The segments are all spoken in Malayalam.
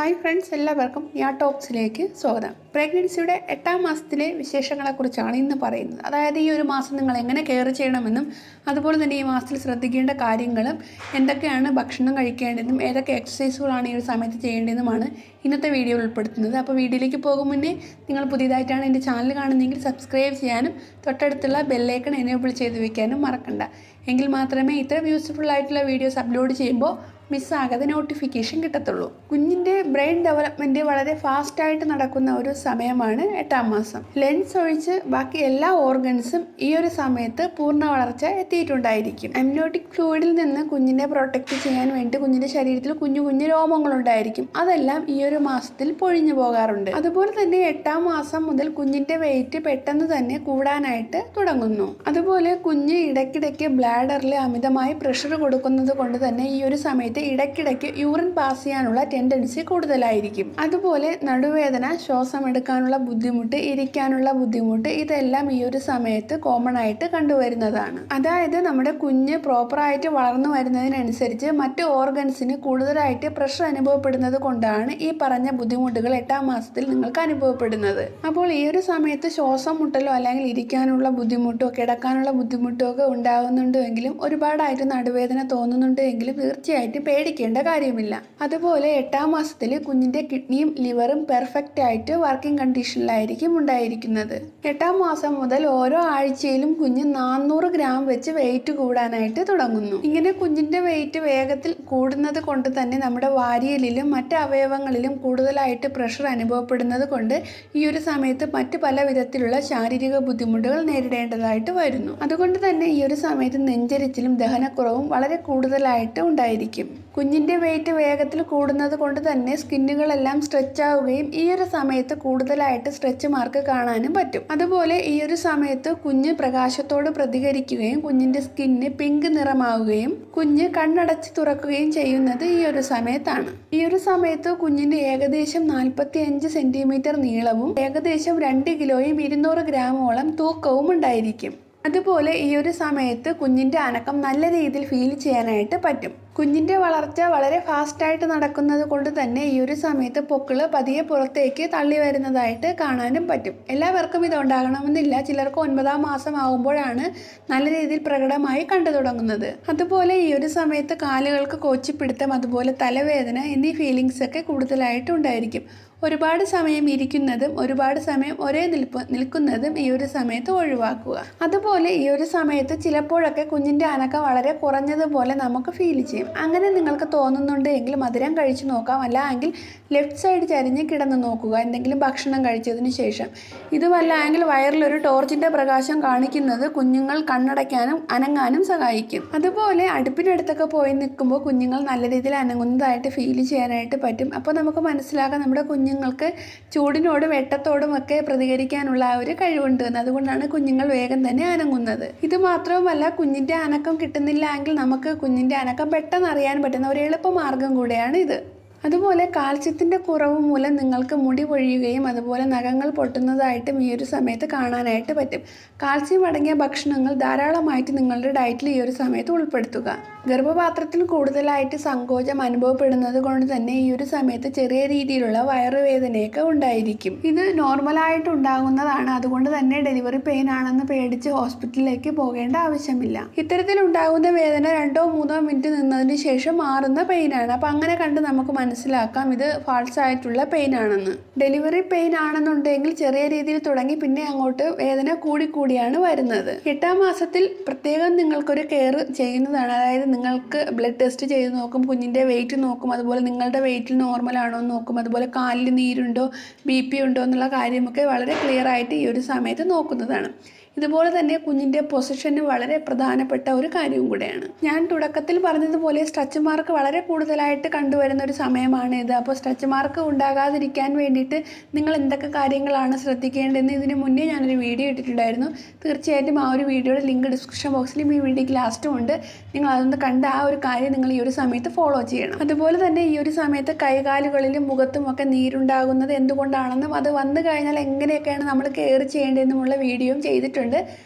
ഹായ് ഫ്രണ്ട്സ് എല്ലാവർക്കും യാ ടോക്സിലേക്ക് സ്വാഗതം പ്രഗ്നൻസിയുടെ എട്ടാം മാസത്തിലെ വിശേഷങ്ങളെക്കുറിച്ചാണ് ഇന്ന് പറയുന്നത് അതായത് ഈ ഒരു മാസം നിങ്ങൾ എങ്ങനെ കെയർ ചെയ്യണമെന്നും അതുപോലെ തന്നെ ഈ മാസത്തിൽ ശ്രദ്ധിക്കേണ്ട കാര്യങ്ങളും എന്തൊക്കെയാണ് ഭക്ഷണം കഴിക്കേണ്ടതെന്നും ഏതൊക്കെ എക്സസൈസുകളാണ് ഈ ഒരു സമയത്ത് ചെയ്യേണ്ടതെന്നുമാണ് ഇന്നത്തെ വീഡിയോയിൽ ഉൾപ്പെടുത്തുന്നത് അപ്പോൾ വീഡിയോയിലേക്ക് പോകും മുന്നേ നിങ്ങൾ പുതിയതായിട്ടാണ് എൻ്റെ ചാനൽ കാണുന്നതെങ്കിൽ സബ്സ്ക്രൈബ് ചെയ്യാനും തൊട്ടടുത്തുള്ള ബെല്ലൈക്കൺ എനേബിൾ ചെയ്ത് വെക്കാനും മറക്കണ്ട എങ്കിൽ മാത്രമേ ഇത്തരം യൂസ്ഫുൾ ആയിട്ടുള്ള വീഡിയോസ് അപ്ലോഡ് ചെയ്യുമ്പോൾ മിസ്സാകാതെ നോട്ടിഫിക്കേഷൻ കിട്ടത്തുള്ളൂ കുഞ്ഞിൻ്റെ ബ്രെയിൻ ഡെവലപ്മെൻറ്റ് വളരെ ഫാസ്റ്റായിട്ട് നടക്കുന്ന ഒരു സമയമാണ് എട്ടാം മാസം ലെൻസ് ഒഴിച്ച് ബാക്കി എല്ലാ ഓർഗൻസും ഈ ഒരു സമയത്ത് പൂർണ്ണ വളർച്ച എത്തിയിട്ടുണ്ടായിരിക്കും അമ്നോട്ടിക് ഫ്ലൂയിഡിൽ നിന്ന് കുഞ്ഞിനെ പ്രൊട്ടക്റ്റ് ചെയ്യാൻ വേണ്ടി കുഞ്ഞിൻ്റെ ശരീരത്തിൽ കുഞ്ഞു കുഞ്ഞു രോമങ്ങളുണ്ടായിരിക്കും അതെല്ലാം ഈ ഒരു മാസത്തിൽ പൊഴിഞ്ഞു പോകാറുണ്ട് അതുപോലെ തന്നെ എട്ടാം മാസം മുതൽ കുഞ്ഞിൻ്റെ വെയിറ്റ് പെട്ടെന്ന് തന്നെ കൂടാനായിട്ട് തുടങ്ങുന്നു അതുപോലെ കുഞ്ഞ് ഇടയ്ക്കിടയ്ക്ക് ബ്ലാഡറിൽ അമിതമായി പ്രഷർ കൊടുക്കുന്നത് കൊണ്ട് തന്നെ ഈ ഒരു സമയത്ത് ഇടയ്ക്കിടയ്ക്ക് യൂറിൻ പാസ് ചെയ്യാനുള്ള ടെൻഡൻസി കൂടുതലായിരിക്കും അതുപോലെ നടുവേദന ശ്വാസം എടുക്കാനുള്ള ബുദ്ധിമുട്ട് ഇരിക്കാനുള്ള ബുദ്ധിമുട്ട് ഇതെല്ലാം ഈ ഒരു സമയത്ത് കോമൺ ആയിട്ട് കണ്ടുവരുന്നതാണ് അതായത് നമ്മുടെ കുഞ്ഞ് പ്രോപ്പറായിട്ട് വളർന്നു വരുന്നതിനനുസരിച്ച് മറ്റ് ഓർഗൻസിന് കൂടുതലായിട്ട് പ്രഷർ അനുഭവപ്പെടുന്നത് കൊണ്ടാണ് ഈ പറഞ്ഞ ബുദ്ധിമുട്ടുകൾ എട്ടാം മാസത്തിൽ നിങ്ങൾക്ക് അനുഭവപ്പെടുന്നത് അപ്പോൾ ഈ ഒരു സമയത്ത് ശ്വാസം മുട്ടലോ അല്ലെങ്കിൽ ഇരിക്കാനുള്ള ബുദ്ധിമുട്ടോ കിടക്കാനുള്ള ബുദ്ധിമുട്ടോ ഒക്കെ ഉണ്ടാകുന്നുണ്ടെങ്കിലും ഒരുപാടായിട്ട് നടുവേദന തോന്നുന്നുണ്ട് എങ്കിലും തീർച്ചയായിട്ടും പേടിക്കേണ്ട കാര്യമില്ല അതുപോലെ എട്ടാം മാസത്തിൽ കുഞ്ഞിൻ്റെ കിഡ്നിയും ലിവറും പെർഫെക്റ്റ് ആയിട്ട് വർക്കിംഗ് കണ്ടീഷനിലായിരിക്കും ഉണ്ടായിരിക്കുന്നത് എട്ടാം മാസം മുതൽ ഓരോ ആഴ്ചയിലും കുഞ്ഞ് നാനൂറ് ഗ്രാം വെച്ച് വെയിറ്റ് കൂടാനായിട്ട് തുടങ്ങുന്നു ഇങ്ങനെ കുഞ്ഞിൻ്റെ വെയിറ്റ് വേഗത്തിൽ കൂടുന്നത് കൊണ്ട് തന്നെ നമ്മുടെ വാരിയലിലും മറ്റ് അവയവങ്ങളിലും കൂടുതലായിട്ട് പ്രഷർ അനുഭവപ്പെടുന്നത് കൊണ്ട് ഈ ഒരു സമയത്ത് മറ്റ് പല വിധത്തിലുള്ള ശാരീരിക ബുദ്ധിമുട്ടുകൾ നേരിടേണ്ടതായിട്ട് വരുന്നു അതുകൊണ്ട് തന്നെ ഈ ഒരു സമയത്ത് നെഞ്ചരിച്ചിലും ദഹനക്കുറവും വളരെ കൂടുതലായിട്ട് ഉണ്ടായിരിക്കും കുഞ്ഞിൻ്റെ വെയിറ്റ് വേഗത്തിൽ കൂടുന്നത് കൊണ്ട് തന്നെ സ്കിന്നുകളെല്ലാം സ്ട്രെച്ച് ആവുകയും ഈ ഒരു സമയത്ത് കൂടുതലായിട്ട് സ്ട്രെച്ച് മാർക്ക് കാണാനും പറ്റും അതുപോലെ ഈ ഒരു സമയത്ത് കുഞ്ഞ് പ്രകാശത്തോട് പ്രതികരിക്കുകയും കുഞ്ഞിൻ്റെ സ്കിന്ന് പിങ്ക് നിറമാവുകയും കുഞ്ഞ് കണ്ണടച്ച് തുറക്കുകയും ചെയ്യുന്നത് ഈ ഒരു സമയത്താണ് ഈ ഒരു സമയത്ത് കുഞ്ഞിന് ഏകദേശം നാൽപ്പത്തി അഞ്ച് സെന്റിമീറ്റർ നീളവും ഏകദേശം രണ്ട് കിലോയും ഇരുന്നൂറ് ഗ്രാമോളം തൂക്കവും ഉണ്ടായിരിക്കും അതുപോലെ ഈ ഒരു സമയത്ത് കുഞ്ഞിൻ്റെ അനക്കം നല്ല രീതിയിൽ ഫീൽ ചെയ്യാനായിട്ട് പറ്റും കുഞ്ഞിൻ്റെ വളർച്ച വളരെ ഫാസ്റ്റായിട്ട് നടക്കുന്നത് കൊണ്ട് തന്നെ ഈ ഒരു സമയത്ത് പൊക്കിള് പതിയെ പുറത്തേക്ക് തള്ളി വരുന്നതായിട്ട് കാണാനും പറ്റും എല്ലാവർക്കും ഇത് ഉണ്ടാകണമെന്നില്ല ചിലർക്ക് ഒൻപതാം മാസം ആകുമ്പോഴാണ് നല്ല രീതിയിൽ പ്രകടമായി കണ്ടു തുടങ്ങുന്നത് അതുപോലെ ഈ ഒരു സമയത്ത് കാലുകൾക്ക് കോച്ചിപ്പിടുത്തം അതുപോലെ തലവേദന എന്നീ ഫീലിങ്സ് ഒക്കെ കൂടുതലായിട്ട് ഉണ്ടായിരിക്കും ഒരുപാട് സമയം ഇരിക്കുന്നതും ഒരുപാട് സമയം ഒരേ നിൽപ്പ് നിൽക്കുന്നതും ഈ ഒരു സമയത്ത് ഒഴിവാക്കുക അതുപോലെ ഈ ഒരു സമയത്ത് ചിലപ്പോഴൊക്കെ കുഞ്ഞിൻ്റെ അനക്കം വളരെ കുറഞ്ഞതുപോലെ നമുക്ക് ഫീൽ ചെയ്യും അങ്ങനെ നിങ്ങൾക്ക് തോന്നുന്നുണ്ട് എങ്കിൽ മധുരം കഴിച്ചു നോക്കാം അല്ല എങ്കിൽ ലെഫ്റ്റ് സൈഡ് ചരിഞ്ഞ് കിടന്ന് നോക്കുക എന്തെങ്കിലും ഭക്ഷണം കഴിച്ചതിന് ശേഷം ഇതുമല്ല എങ്കിൽ വയറിലൊരു ടോർച്ചിൻ്റെ പ്രകാശം കാണിക്കുന്നത് കുഞ്ഞുങ്ങൾ കണ്ണടയ്ക്കാനും അനങ്ങാനും സഹായിക്കും അതുപോലെ അടുപ്പിനടുത്തൊക്കെ പോയി നിൽക്കുമ്പോൾ കുഞ്ഞുങ്ങൾ നല്ല രീതിയിൽ അനങ്ങുന്നതായിട്ട് ഫീൽ ചെയ്യാനായിട്ട് പറ്റും അപ്പോൾ നമുക്ക് മനസ്സിലാക്കാം നമ്മുടെ കുഞ്ഞുങ്ങൾക്ക് ചൂടിനോടും വെട്ടത്തോടും ഒക്കെ പ്രതികരിക്കാനുള്ള ആ ഒരു കഴിവുണ്ട് എന്ന് അതുകൊണ്ടാണ് കുഞ്ഞുങ്ങൾ വേഗം തന്നെ അനങ്ങുന്നത് ഇത് മാത്രവുമല്ല കുഞ്ഞിൻ്റെ അനക്കം കിട്ടുന്നില്ല എങ്കിൽ നമുക്ക് കുഞ്ഞിൻ്റെ അനക്കം പെട്ടെന്ന് അറിയാൻ പറ്റുന്ന ഒരു എളുപ്പ മാർഗം കൂടെയാണ് ഇത് അതുപോലെ കാൽസ്യത്തിൻ്റെ കുറവ് മൂലം നിങ്ങൾക്ക് മുടി പൊഴിയുകയും അതുപോലെ നഖങ്ങൾ പൊട്ടുന്നതായിട്ടും ഈ ഒരു സമയത്ത് കാണാനായിട്ട് പറ്റും കാൽസ്യം അടങ്ങിയ ഭക്ഷണങ്ങൾ ധാരാളമായിട്ട് നിങ്ങളുടെ ഡയറ്റിൽ ഈ ഒരു സമയത്ത് ഉൾപ്പെടുത്തുക ഗർഭപാത്രത്തിൽ കൂടുതലായിട്ട് സങ്കോചം അനുഭവപ്പെടുന്നത് കൊണ്ട് തന്നെ ഈ ഒരു സമയത്ത് ചെറിയ രീതിയിലുള്ള വയറുവേദനയൊക്കെ ഉണ്ടായിരിക്കും ഇത് നോർമലായിട്ട് ഉണ്ടാകുന്നതാണ് അതുകൊണ്ട് തന്നെ ഡെലിവറി പെയിൻ ആണെന്ന് പേടിച്ച് ഹോസ്പിറ്റലിലേക്ക് പോകേണ്ട ആവശ്യമില്ല ഇത്തരത്തിലുണ്ടാകുന്ന വേദന രണ്ടോ മൂന്നോ മിനിറ്റ് നിന്നതിന് ശേഷം മാറുന്ന പെയിനാണ് അപ്പം അങ്ങനെ കണ്ട് നമുക്ക് മനസ്സിലാക്കാം ഇത് ഫാൾസ് ആയിട്ടുള്ള പെയിൻ ആണെന്ന് ഡെലിവറി പെയിൻ ആണെന്നുണ്ടെങ്കിൽ ചെറിയ രീതിയിൽ തുടങ്ങി പിന്നെ അങ്ങോട്ട് വേദന കൂടിക്കൂടിയാണ് വരുന്നത് എട്ടാം മാസത്തിൽ പ്രത്യേകം നിങ്ങൾക്കൊരു കെയർ ചെയ്യുന്നതാണ് അതായത് നിങ്ങൾക്ക് ബ്ലഡ് ടെസ്റ്റ് ചെയ്ത് നോക്കും കുഞ്ഞിൻ്റെ വെയിറ്റ് നോക്കും അതുപോലെ നിങ്ങളുടെ വെയിറ്റിൽ നോർമൽ ആണോ എന്ന് നോക്കും അതുപോലെ കാലിൽ നീരുണ്ടോ ബി പി ഉണ്ടോ എന്നുള്ള കാര്യമൊക്കെ വളരെ ക്ലിയർ ആയിട്ട് ഈ ഒരു സമയത്ത് നോക്കുന്നതാണ് ഇതുപോലെ തന്നെ കുഞ്ഞിൻ്റെ പൊസിഷന് വളരെ പ്രധാനപ്പെട്ട ഒരു കാര്യവും കൂടെയാണ് ഞാൻ തുടക്കത്തിൽ പറഞ്ഞതുപോലെ സ്ട്രെച്ച് മാർക്ക് വളരെ കൂടുതലായിട്ട് കണ്ടുവരുന്ന ഒരു സമയമാണ് ഇത് അപ്പോൾ സ്ട്രെച്ച് മാർക്ക് ഉണ്ടാകാതിരിക്കാൻ വേണ്ടിയിട്ട് നിങ്ങൾ എന്തൊക്കെ കാര്യങ്ങളാണ് ശ്രദ്ധിക്കേണ്ടതെന്ന് ഇതിന് മുന്നേ ഞാനൊരു വീഡിയോ ഇട്ടിട്ടുണ്ടായിരുന്നു തീർച്ചയായിട്ടും ആ ഒരു വീഡിയോയുടെ ലിങ്ക് ഡിസ്ക്രിപ്ഷൻ ബോക്സിലും ഈ വീഡിയോക്ക് ലാസ്റ്റും ഉണ്ട് നിങ്ങൾ അതൊന്ന് കണ്ട ആ ഒരു കാര്യം നിങ്ങൾ ഈ ഒരു സമയത്ത് ഫോളോ ചെയ്യണം അതുപോലെ തന്നെ ഈ ഒരു സമയത്ത് കൈകാലുകളിലും മുഖത്തും ഒക്കെ നീരുണ്ടാകുന്നത് എന്തുകൊണ്ടാണെന്നും അത് വന്നു കഴിഞ്ഞാൽ എങ്ങനെയൊക്കെയാണ് നമ്മൾ കെയർ ചെയ്യേണ്ടതെന്നുമുള്ള വീഡിയോയും ചെയ്തിട്ടുണ്ട്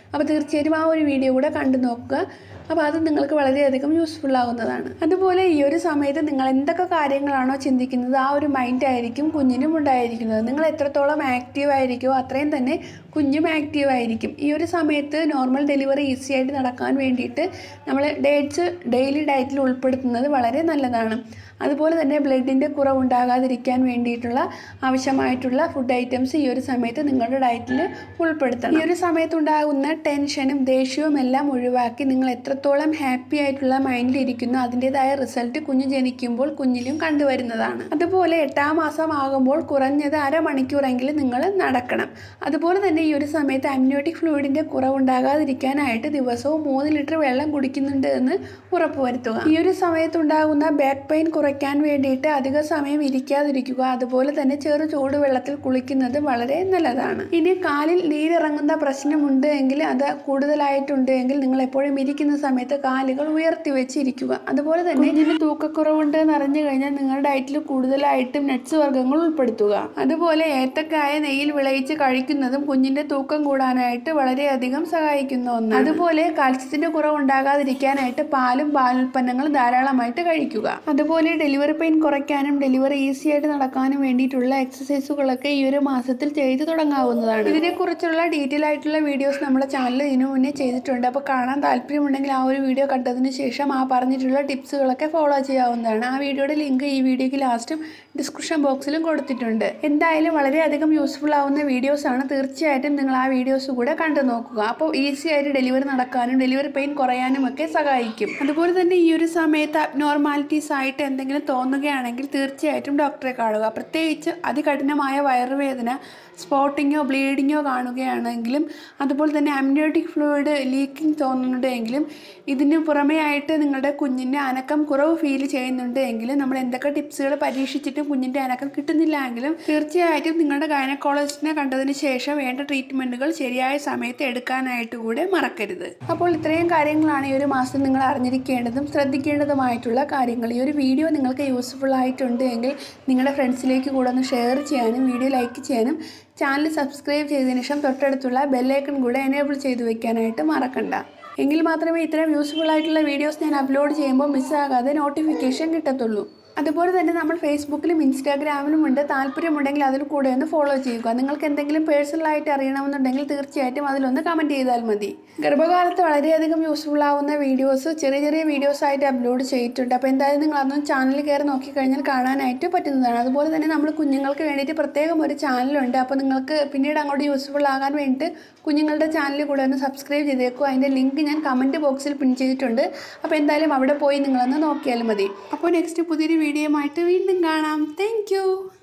അപ്പോൾ തീർച്ചയായിട്ടും ആ ഒരു വീഡിയോ കൂടെ കണ്ടു നോക്കുക അപ്പോൾ അത് നിങ്ങൾക്ക് വളരെയധികം യൂസ്ഫുൾ ആവുന്നതാണ് അതുപോലെ ഈ ഒരു സമയത്ത് നിങ്ങൾ എന്തൊക്കെ കാര്യങ്ങളാണോ ചിന്തിക്കുന്നത് ആ ഒരു മൈൻഡ് ആയിരിക്കും കുഞ്ഞിനും ഉണ്ടായിരിക്കുന്നത് നിങ്ങൾ എത്രത്തോളം ആക്റ്റീവ് ആയിരിക്കുമോ അത്രയും തന്നെ കുഞ്ഞും ആക്റ്റീവ് ആയിരിക്കും ഈ ഒരു സമയത്ത് നോർമൽ ഡെലിവറി ഈസി ആയിട്ട് നടക്കാൻ വേണ്ടിയിട്ട് നമ്മൾ ഡേറ്റ്സ് ഡെയിലി ഡയറ്റിൽ ഉൾപ്പെടുത്തുന്നത് വളരെ നല്ലതാണ് അതുപോലെ തന്നെ ബ്ലഡിൻ്റെ കുറവുണ്ടാകാതിരിക്കാൻ വേണ്ടിയിട്ടുള്ള ആവശ്യമായിട്ടുള്ള ഫുഡ് ഐറ്റംസ് ഈ ഒരു സമയത്ത് നിങ്ങളുടെ ഡയറ്റിൽ ഉൾപ്പെടുത്തണം ഈ ഒരു സമയത്തുണ്ടാകുന്ന ടെൻഷനും ദേഷ്യവും എല്ലാം ഒഴിവാക്കി നിങ്ങൾ എത്രത്തോളം ഹാപ്പി ആയിട്ടുള്ള മൈൻഡിൽ ഇരിക്കുന്നു അതിൻ്റെതായ റിസൾട്ട് കുഞ്ഞ് ജനിക്കുമ്പോൾ കുഞ്ഞിലും കണ്ടുവരുന്നതാണ് അതുപോലെ എട്ടാം മാസം ആകുമ്പോൾ കുറഞ്ഞത് അരമണിക്കൂറെങ്കിലും നിങ്ങൾ നടക്കണം അതുപോലെ തന്നെ ഈ ഒരു സമയത്ത് അമ്നിയോട്ടിക് ഫ്ലൂയിഡിൻ്റെ കുറവുണ്ടാകാതിരിക്കാനായിട്ട് ദിവസവും മൂന്ന് ലിറ്റർ വെള്ളം കുടിക്കുന്നുണ്ട് എന്ന് ഉറപ്പുവരുത്തുക ഈ ഒരു സമയത്തുണ്ടാകുന്ന ബാക്ക് പെയിൻ കുറയ്ക്കാൻ വേണ്ടിയിട്ട് അധിക സമയം ഇരിക്കാതിരിക്കുക അതുപോലെ തന്നെ ചെറു ചൂടുവെള്ളത്തിൽ കുളിക്കുന്നത് വളരെ നല്ലതാണ് ഇനി കാലിൽ നീരിറങ്ങുന്ന പ്രശ്നമുണ്ട് എങ്കിൽ അത് കൂടുതലായിട്ടുണ്ട് എങ്കിൽ നിങ്ങൾ എപ്പോഴും ഇരിക്കുന്ന സമയത്ത് കാലുകൾ ഉയർത്തി വെച്ചിരിക്കുക അതുപോലെ തന്നെ കുഞ്ഞിന് തൂക്കക്കുറവുണ്ട് എന്ന് അറിഞ്ഞു കഴിഞ്ഞാൽ നിങ്ങളുടെ ഡയറ്റിൽ കൂടുതലായിട്ടും നട്ട്സ് വർഗ്ഗങ്ങൾ ഉൾപ്പെടുത്തുക അതുപോലെ ഏത്തക്കായ നെയ്യിൽ വിളയിച്ച് കഴിക്കുന്നതും കുഞ്ഞിന്റെ തൂക്കം കൂടാനായിട്ട് വളരെയധികം സഹായിക്കുന്ന ഒന്നാണ് അതുപോലെ കാൽസ്യത്തിന്റെ കുറവ് ഉണ്ടാകാതിരിക്കാനായിട്ട് പാലും പാലുൽപ്പന്നങ്ങളും ധാരാളമായിട്ട് കഴിക്കുക അതുപോലെ ഡെലിവറി പെയിൻ കുറയ്ക്കാനും ഡെലിവറി ഈസി ആയിട്ട് നടക്കാനും വേണ്ടിയിട്ടുള്ള എക്സസൈസുകളൊക്കെ ഈ ഒരു മാസത്തിൽ ചെയ്തു തുടങ്ങാവുന്നതാണ് ഇതിനെക്കുറിച്ചുള്ള ഡീറ്റെയിൽ ആയിട്ടുള്ള വീഡിയോസ് നമ്മുടെ ചാനലിൽ ഇതിനു മുന്നേ ചെയ്തിട്ടുണ്ട് അപ്പോൾ കാണാൻ താല്പര്യമുണ്ടെങ്കിൽ ആ ഒരു വീഡിയോ കണ്ടതിന് ശേഷം ആ പറഞ്ഞിട്ടുള്ള ടിപ്സുകളൊക്കെ ഫോളോ ചെയ്യാവുന്നതാണ് ആ വീഡിയോയുടെ ലിങ്ക് ഈ വീഡിയോയ്ക്ക് ലാസ്റ്റും ഡിസ്ക്രിപ്ഷൻ ബോക്സിലും കൊടുത്തിട്ടുണ്ട് എന്തായാലും വളരെയധികം യൂസ്ഫുൾ ആവുന്ന വീഡിയോസ് ആണ് തീർച്ചയായിട്ടും നിങ്ങൾ ആ വീഡിയോസ് കൂടെ കണ്ടു നോക്കുക അപ്പോൾ ഈസി ആയിട്ട് ഡെലിവറി നടക്കാനും ഡെലിവറി പെയിൻ കുറയാനും ഒക്കെ സഹായിക്കും അതുപോലെ തന്നെ ഈ ഒരു സമയത്ത് അബ്നോർമാലിറ്റീസ് ആയിട്ട് എന്തെങ്കിലും തോന്നുകയാണെങ്കിൽ തീർച്ചയായിട്ടും ഡോക്ടറെ കാണുക പ്രത്യേകിച്ച് അതികഠിനമായ വയറുവേദന സ്പോട്ടിങ്ങോ ബ്ലീഡിങ്ങോ കാണുകയാണെങ്കിലും അതുപോലെ തന്നെ അമ്നിയോട്ടിക് ഫ്ലൂയിഡ് ലീക്കിംഗ് തോന്നുന്നുണ്ടെങ്കിലും ഇതിന് പുറമേ ആയിട്ട് നിങ്ങളുടെ കുഞ്ഞിൻ്റെ അനക്കം കുറവ് ഫീൽ ചെയ്യുന്നുണ്ട് എങ്കിലും നമ്മൾ എന്തൊക്കെ ടിപ്സുകൾ പരീക്ഷിച്ചിട്ടും കുഞ്ഞിൻ്റെ അനക്കം കിട്ടുന്നില്ല എങ്കിലും തീർച്ചയായിട്ടും നിങ്ങളുടെ ഗൈനക്കോളജിസ്റ്റിനെ കണ്ടതിന് ശേഷം വേണ്ട ട്രീറ്റ്മെൻറ്റുകൾ ശരിയായ സമയത്ത് എടുക്കാനായിട്ട് കൂടെ മറക്കരുത് അപ്പോൾ ഇത്രയും കാര്യങ്ങളാണ് ഈ ഒരു മാസം നിങ്ങൾ അറിഞ്ഞിരിക്കേണ്ടതും ശ്രദ്ധിക്കേണ്ടതുമായിട്ടുള്ള കാര്യങ്ങൾ ഈ ഒരു വീഡിയോ നിങ്ങൾക്ക് യൂസ്ഫുൾ ആയിട്ടുണ്ട് എങ്കിൽ നിങ്ങളുടെ ഫ്രണ്ട്സിലേക്ക് കൂടെ ഒന്ന് ഷെയർ ചെയ്യാനും വീഡിയോ ലൈക്ക് ചെയ്യാനും ചാനൽ സബ്സ്ക്രൈബ് ചെയ്തതിനു ശേഷം തൊട്ടടുത്തുള്ള ബെല്ലൈക്കൺ കൂടെ എനേബിൾ ചെയ്ത് വെക്കാനായിട്ട് മറക്കണ്ട എങ്കിൽ മാത്രമേ ഇത്തരം യൂസ്ഫുൾ ആയിട്ടുള്ള വീഡിയോസ് ഞാൻ അപ്ലോഡ് ചെയ്യുമ്പോൾ മിസ്സാകാതെ നോട്ടിഫിക്കേഷൻ കിട്ടത്തുള്ളൂ അതുപോലെ തന്നെ നമ്മൾ ഫേസ്ബുക്കിലും ഇൻസ്റ്റാഗ്രാമിലും ഉണ്ട് താല്പര്യമുണ്ടെങ്കിൽ അതിൽ കൂടെ ഒന്ന് ഫോളോ ചെയ്യുക നിങ്ങൾക്ക് എന്തെങ്കിലും പേഴ്സണലായിട്ട് അറിയണമെന്നുണ്ടെങ്കിൽ തീർച്ചയായിട്ടും അതിലൊന്ന് കമൻറ്റ് ചെയ്താൽ മതി ഗർഭകാലത്ത് വളരെയധികം യൂസ്ഫുൾ ആവുന്ന വീഡിയോസ് ചെറിയ ചെറിയ വീഡിയോസ് ആയിട്ട് അപ്ലോഡ് ചെയ്തിട്ടുണ്ട് അപ്പോൾ എന്തായാലും നിങ്ങൾ അതൊന്ന് ചാനലിൽ കയറി നോക്കിക്കഴിഞ്ഞാൽ കാണാനായിട്ട് പറ്റുന്നതാണ് അതുപോലെ തന്നെ നമ്മൾ കുഞ്ഞുങ്ങൾക്ക് വേണ്ടിയിട്ട് പ്രത്യേകം ഒരു ചാനലുണ്ട് അപ്പോൾ നിങ്ങൾക്ക് പിന്നീട് അങ്ങോട്ട് യൂസ്ഫുൾ ആകാൻ വേണ്ടിയിട്ട് കുഞ്ഞുങ്ങളുടെ ചാനലിൽ കൂടെ ഒന്ന് സബ്സ്ക്രൈബ് ചെയ്തേക്കുക അതിൻ്റെ ലിങ്ക് ഞാൻ കമൻറ്റ് ബോക്സിൽ പിൻ ചെയ്തിട്ടുണ്ട് അപ്പോൾ എന്തായാലും അവിടെ പോയി നിങ്ങളൊന്ന് നോക്കിയാൽ മതി അപ്പോൾ നെക്സ്റ്റ് പുതിയൊരു വീഡിയോയുമായിട്ട് വീണ്ടും കാണാം താങ്ക്